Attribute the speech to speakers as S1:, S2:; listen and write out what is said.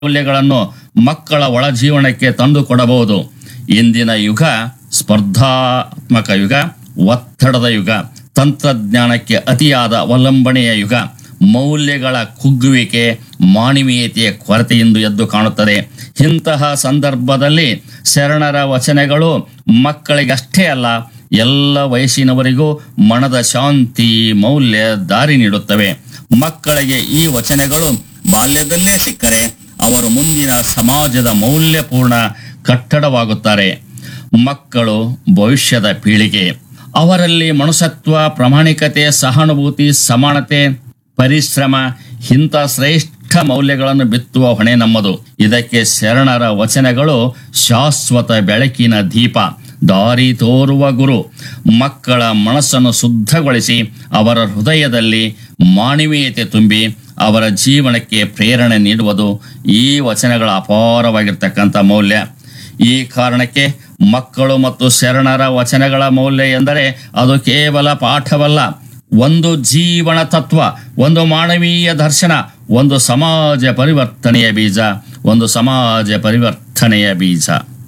S1: ಮೌಲ್ಯಗಳನ್ನು ಮಕ್ಕಳ ಒಳ ಜೀವನಕ್ಕೆ ತಂದುಕೊಡಬಹುದು ಇಂದಿನ ಯುಗ ಸ್ಪರ್ಧಾತ್ಮಕ ಯುಗ ಒತ್ತಡದ ಯುಗ ತಂತ್ರಜ್ಞಾನಕ್ಕೆ ಅತಿಯಾದ ಅವಲಂಬನೆಯ ಯುಗ ಮೌಲ್ಯಗಳ ಕುಗ್ಗುವಿಕೆ ಮಾನವೀಯತೆಯ ಕೊರತೆಯಿಂದ ಎದ್ದು ಕಾಣುತ್ತದೆ ಇಂತಹ ಸಂದರ್ಭದಲ್ಲಿ ಶರಣರ ವಚನಗಳು ಮಕ್ಕಳಿಗಷ್ಟೇ ಅಲ್ಲ ಎಲ್ಲ ವಯಸ್ಸಿನವರಿಗೂ ಮನದ ಶಾಂತಿ ಮೌಲ್ಯ ದಾರಿ ನೀಡುತ್ತವೆ ಮಕ್ಕಳಿಗೆ ಈ ವಚನಗಳು ಬಾಲ್ಯದಲ್ಲೇ ಸಿಕ್ಕರೆ ಅವರು ಮುಂದಿನ ಸಮಾಜದ ಮೌಲ್ಯಪೂರ್ಣ ಕಟ್ಟಡವಾಗುತ್ತಾರೆ ಮಕ್ಕಳು ಭವಿಷ್ಯದ ಪೀಳಿಗೆ ಅವರಲ್ಲಿ ಮನುಷ್ಯತ್ವ ಪ್ರಾಮಾಣಿಕತೆ ಸಹಾನುಭೂತಿ ಸಮಾನತೆ ಪರಿಶ್ರಮ ಇಂಥ ಶ್ರೇಷ್ಠ ಮೌಲ್ಯಗಳನ್ನು ಬಿತ್ತುವ ಹೊಣೆ ನಮ್ಮದು ಇದಕ್ಕೆ ಶರಣರ ವಚನಗಳು ಶಾಶ್ವತ ಬೆಳಕಿನ ದೀಪ ದಾರಿ ತೋರುವ ಗುರು ಮಕ್ಕಳ ಮನಸ್ಸನ್ನು ಶುದ್ಧಗೊಳಿಸಿ ಅವರ ಹೃದಯದಲ್ಲಿ ಮಾನವೀಯತೆ ತುಂಬಿ ಅವರ ಜೀವನಕ್ಕೆ ಪ್ರೇರಣೆ ನೀಡುವುದು ಈ ವಚನಗಳ ಅಪಾರವಾಗಿರ್ತಕ್ಕಂಥ ಮೌಲ್ಯ ಈ ಕಾರಣಕ್ಕೆ ಮಕ್ಕಳು ಮತ್ತು ಶರಣರ ವಚನಗಳ ಮೌಲ್ಯ ಎಂದರೆ ಅದು ಕೇವಲ ಪಾಠವಲ್ಲ ಒಂದು ಜೀವನ ತತ್ವ ಒಂದು ಮಾನವೀಯ ದರ್ಶನ ಒಂದು ಸಮಾಜ ಪರಿವರ್ತನೆಯ ಬೀಜ ಒಂದು ಸಮಾಜ ಪರಿವರ್ತನೆಯ ಬೀಜ